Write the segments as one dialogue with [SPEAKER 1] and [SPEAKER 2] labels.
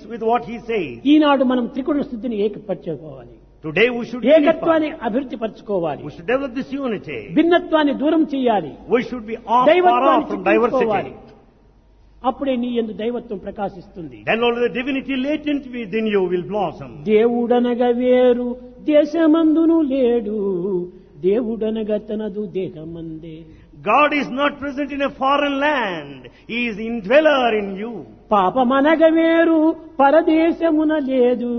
[SPEAKER 1] with what he says.
[SPEAKER 2] ఈనాడు మనం త్రికుణ స్థితిని ఏకపరచుకోవాలి
[SPEAKER 1] Today we should unify.
[SPEAKER 2] ఏకత్వాన్ని అభివృద్ధి పరచుకోవాలి
[SPEAKER 1] We should develop this unity.
[SPEAKER 2] భిన్నత్వాన్ని దూరం చేయాలి
[SPEAKER 1] We should be off, far
[SPEAKER 2] దైవత్వాన్ని
[SPEAKER 1] off from
[SPEAKER 2] చిత్రించుకోవాలి
[SPEAKER 1] diversity.
[SPEAKER 2] అప్పుడే నీ ఎందు దైవత్వం ప్రకాశిస్తుంది
[SPEAKER 1] Then only the divinity latent within you will blossom.
[SPEAKER 2] దేవుడనగా వేరు దేశమందును లేడు దేవుడనగా తనదు దేహమందే
[SPEAKER 1] God is not present in a foreign land. He is indweller in you.
[SPEAKER 2] పాపమనగ వేరు పరదేశమున లేదు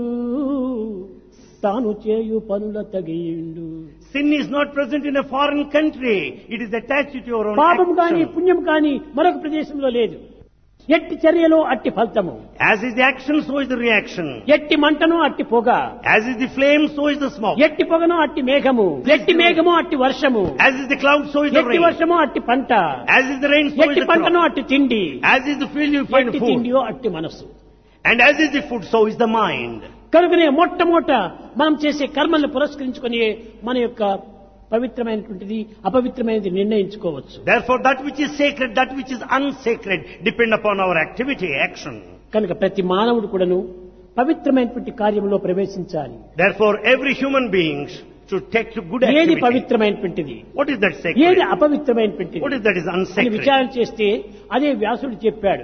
[SPEAKER 2] తాను చేయు పనుల తగియిండు
[SPEAKER 1] Sin is not present in a foreign country. It is attached to your own
[SPEAKER 2] పాపం కాని
[SPEAKER 1] action.
[SPEAKER 2] పుణ్యం కాని మరొక ప్రదేశంలో లేదు ఎట్టి చర్యలో అట్టి ఫలితము
[SPEAKER 1] As is the action, so is the reaction.
[SPEAKER 2] ఎట్టి మంటను అట్టి పొగ
[SPEAKER 1] As is the flame, so is the smoke.
[SPEAKER 2] ఎట్టి పొగను అట్టి మేఘము ఎట్టి మేఘము అట్టి వర్షము
[SPEAKER 1] As is the cloud, so is the
[SPEAKER 2] ఎట్టి
[SPEAKER 1] rain.
[SPEAKER 2] వర్షము అట్టి పంట
[SPEAKER 1] As is the rain, so is
[SPEAKER 2] ఎట్టి
[SPEAKER 1] the
[SPEAKER 2] పంటను
[SPEAKER 1] crop.
[SPEAKER 2] అట్టి తిండి
[SPEAKER 1] As is the field, you find
[SPEAKER 2] ఎట్టి
[SPEAKER 1] food.
[SPEAKER 2] తిండియో అట్టి మనస్సు
[SPEAKER 1] And as is the food, so is the mind.
[SPEAKER 2] కనుకనే మొట్టమొదట మనం చేసే కర్మల్ని పురస్కరించుకొని మన యొక్క పవిత్రమైనటువంటిది అపవిత్రమైనది నిర్ణయించుకోవచ్చు
[SPEAKER 1] Therefore, that which is sacred, that which is unsacred, depend upon our activity, action.
[SPEAKER 2] కనుక ప్రతి మానవుడు కూడాను పవిత్రమైనటువంటి కార్యంలో ప్రవేశించాలి
[SPEAKER 1] Therefore, every human being should take to good
[SPEAKER 2] ఏది
[SPEAKER 1] activity.
[SPEAKER 2] పవిత్రమైనటువంటిది
[SPEAKER 1] What is that
[SPEAKER 2] ఏది
[SPEAKER 1] sacred?
[SPEAKER 2] అపవిత్రమైనటువంటిది
[SPEAKER 1] What is that is
[SPEAKER 2] అని
[SPEAKER 1] unsacred?
[SPEAKER 2] విచారణ చేస్తే అదే వ్యాసుడు చెప్పాడు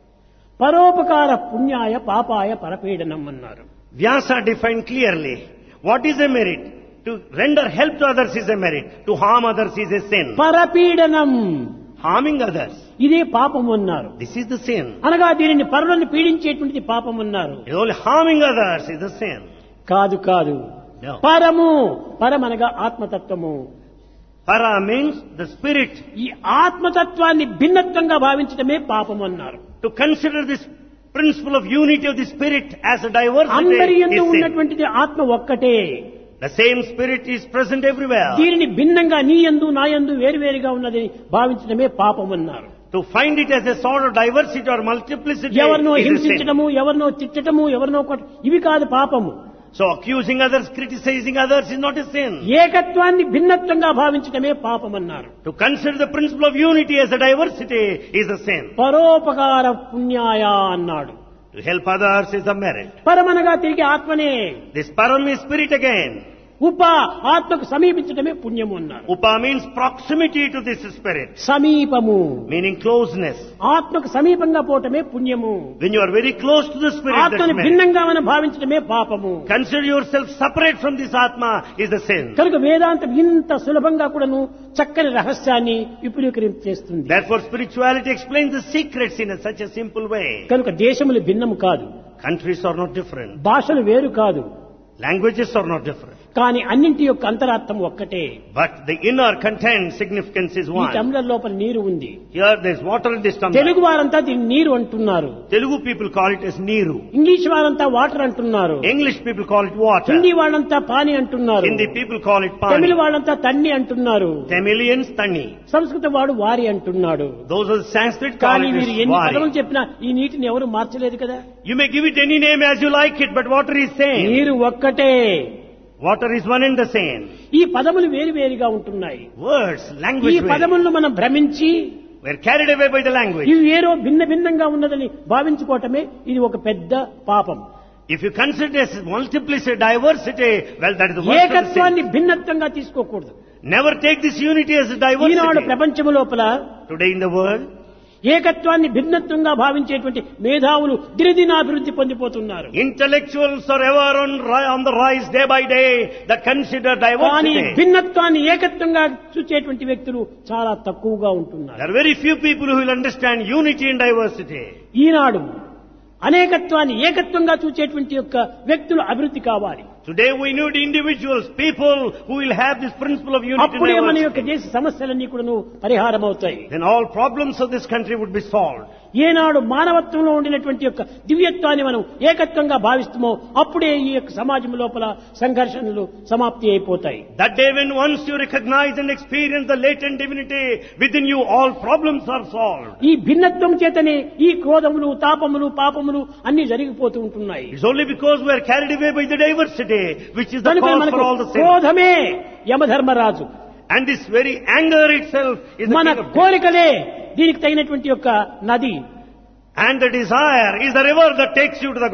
[SPEAKER 2] పరోపకార పుణ్యాయ పాపాయ పరపీడనం అన్నారు
[SPEAKER 1] Vyasa defined clearly what is a merit. To render help to others is a merit. To harm others is a sin.
[SPEAKER 2] పరపీడనం
[SPEAKER 1] Harming others,
[SPEAKER 2] ఇదే పాపం అన్నారు
[SPEAKER 1] this is the sin.
[SPEAKER 2] అనగా దీనిని పరులను పీడించేటువంటిది పాపం అన్నారు
[SPEAKER 1] It's only harming others is the sin.
[SPEAKER 2] కాదు కాదు
[SPEAKER 1] No.
[SPEAKER 2] పరము పరమనగా ఆత్మతత్వము
[SPEAKER 1] Para means the spirit.
[SPEAKER 2] ఈ ఆత్మతత్వాన్ని భిన్నత్వంగా భావించడమే పాపం అన్నారు
[SPEAKER 1] To consider this principle of unity of the spirit as a diversity
[SPEAKER 2] అందరి ఎందు
[SPEAKER 1] is sin.
[SPEAKER 2] ఉన్నటువంటిది ఆత్మ ఒక్కటే
[SPEAKER 1] The same spirit is present everywhere.
[SPEAKER 2] దీనిని భిన్నంగా నీ ఎందు నా ఎందు వేరువేరుగా ఉన్నదని భావించడమే పాపం అన్నారు
[SPEAKER 1] To find it as a sort of diversity or multiplicity
[SPEAKER 2] ఎవరినో
[SPEAKER 1] is a sin.
[SPEAKER 2] హింసించడము ఎవరినో తిట్టడము ఎవరినో కొట్ట- ఇవి కాదు పాపము
[SPEAKER 1] So accusing others, criticizing others is not a sin.
[SPEAKER 2] ఏకత్వాన్ని భిన్నత్వంగా భావించడమే పాపం అన్నారు
[SPEAKER 1] To consider the principle of unity as a diversity is a sin.
[SPEAKER 2] పరోపకార పుణ్యాయ అన్నాడు
[SPEAKER 1] To help others is a merit.
[SPEAKER 2] పరమనగా తిరిగి ఆత్మనే
[SPEAKER 1] This param is spirit again.
[SPEAKER 2] ఉప ఆత్మకు సమీపించడమే పుణ్యము అన్నారు
[SPEAKER 1] Upa means proximity to this spirit,
[SPEAKER 2] సమీపము
[SPEAKER 1] meaning closeness.
[SPEAKER 2] ఆత్మకు సమీపంగా పోవటమే పుణ్యము
[SPEAKER 1] When you are very close to the spirit, that's
[SPEAKER 2] ఆత్మని
[SPEAKER 1] merit.
[SPEAKER 2] భిన్నంగా మనం భావించడమే పాపము
[SPEAKER 1] Consider yourself separate from this Atma is the sin.
[SPEAKER 2] కనుక వేదాంతం ఇంత సులభంగా కూడాను చక్కని రహస్యాన్ని విపులీకరింప చేస్తుంది
[SPEAKER 1] Therefore spirituality explains the secrets in a, such a simple way.
[SPEAKER 2] కనుక దేశములు భిన్నము కాదు
[SPEAKER 1] Countries are not different.
[SPEAKER 2] భాషలు వేరు కాదు
[SPEAKER 1] Languages are not different.
[SPEAKER 2] కానీ అన్నింటి యొక్క అంతరార్థం ఒక్కటే
[SPEAKER 1] But the inner content significance is
[SPEAKER 2] ఈ
[SPEAKER 1] one.
[SPEAKER 2] టంబ్లర్ లోపల నీరు ఉంది
[SPEAKER 1] Here there is water in this tumbler.
[SPEAKER 2] Telugu వారంతా దీన్ని నీరు అంటున్నారు
[SPEAKER 1] Telugu people call it as Neeru.
[SPEAKER 2] English వారంతా వాటర్ అంటున్నారు
[SPEAKER 1] English people call it water.
[SPEAKER 2] Hindi వాళ్ళంతా పాని అంటున్నారు
[SPEAKER 1] Hindi people call it
[SPEAKER 2] Tamil
[SPEAKER 1] Pani.
[SPEAKER 2] వాళ్ళంతా తన్ని అంటున్నారు
[SPEAKER 1] Tamilians, Tani.
[SPEAKER 2] సంస్కృత వాడు వారి అంటున్నాడు
[SPEAKER 1] Those are Sanskrit call
[SPEAKER 2] కానీ
[SPEAKER 1] it
[SPEAKER 2] వీరు
[SPEAKER 1] as
[SPEAKER 2] ఎన్ని పదములు
[SPEAKER 1] Vari.
[SPEAKER 2] చెప్పినా ఈ నీటిని ఎవరు మార్చలేదు కదా
[SPEAKER 1] You may give it any name as you like it, but water is same.
[SPEAKER 2] నీరు ఒక్కటే
[SPEAKER 1] Water is one and the same.
[SPEAKER 2] ఈ పదములు వేరు వేరుగా ఉంటున్నాయి
[SPEAKER 1] Words,
[SPEAKER 2] ఈ
[SPEAKER 1] language vary.
[SPEAKER 2] పదములను మనం భ్రమించి
[SPEAKER 1] We're carried away by the language.
[SPEAKER 2] ఇవి వేరో భిన్న భిన్నంగా ఉన్నదని భావించుకోవటమే ఇది ఒక పెద్ద పాపం
[SPEAKER 1] If you consider as multiplicity, diversity, well, that is the worst of the
[SPEAKER 2] ఏకత్వాన్ని
[SPEAKER 1] sin.
[SPEAKER 2] భిన్నత్వంగా తీసుకోకూడదు
[SPEAKER 1] Never take this unity as a
[SPEAKER 2] Eenadu
[SPEAKER 1] diversity.
[SPEAKER 2] ప్రపంచం లోపల
[SPEAKER 1] Today in the world,
[SPEAKER 2] ఏకత్వాన్ని భిన్నత్వంగా భావించేటువంటి మేధావులు దినదినాభివృద్ధి పొందిపోతున్నారు
[SPEAKER 1] intellectuals are ever on, ri- on the rise day by day that consider
[SPEAKER 2] కానీ
[SPEAKER 1] diversity.
[SPEAKER 2] భిన్నత్వాన్ని ఏకత్వంగా చూచేటువంటి వ్యక్తులు చాలా తక్కువగా ఉంటున్నారు
[SPEAKER 1] There are very few people who will understand unity and diversity.
[SPEAKER 2] ఈనాడు అనేకత్వాన్ని ఏకత్వంగా చూచేటువంటి యొక్క వ్యక్తులు అభివృద్ధి కావాలి
[SPEAKER 1] Today we need individuals, people who will have this principle of unity and
[SPEAKER 2] అప్పుడే మన యొక్క
[SPEAKER 1] diversity.
[SPEAKER 2] దేశ సమస్యలన్నీ కూడా పరిహారం అవుతాయి
[SPEAKER 1] Then all problems of this country would be solved.
[SPEAKER 2] ఏనాడు మానవత్వంలో ఉండినటువంటి యొక్క దివ్యత్వాన్ని మనం ఏకత్వంగా భావిస్తామో అప్పుడే ఈ యొక్క సమాజం లోపల సంఘర్షణలు సమాప్తి అయిపోతాయి
[SPEAKER 1] That day when once you recognize and experience the latent divinity within you, all problems are solved.
[SPEAKER 2] ఈ భిన్నత్వం చేతనే ఈ క్రోధములు తాపములు పాపములు అన్ని జరిగిపోతూ ఉంటున్నాయి
[SPEAKER 1] It's only because we are carried away by the diversity, which is the
[SPEAKER 2] కనుక
[SPEAKER 1] cause
[SPEAKER 2] మనకు
[SPEAKER 1] for all the sin.
[SPEAKER 2] క్రోధమే Yamadharmaraju
[SPEAKER 1] And this very anger itself is the
[SPEAKER 2] మన
[SPEAKER 1] king of death.
[SPEAKER 2] కోరికలే దీనికి తగినటువంటి యొక్క నది
[SPEAKER 1] And the desire is the river that takes you to the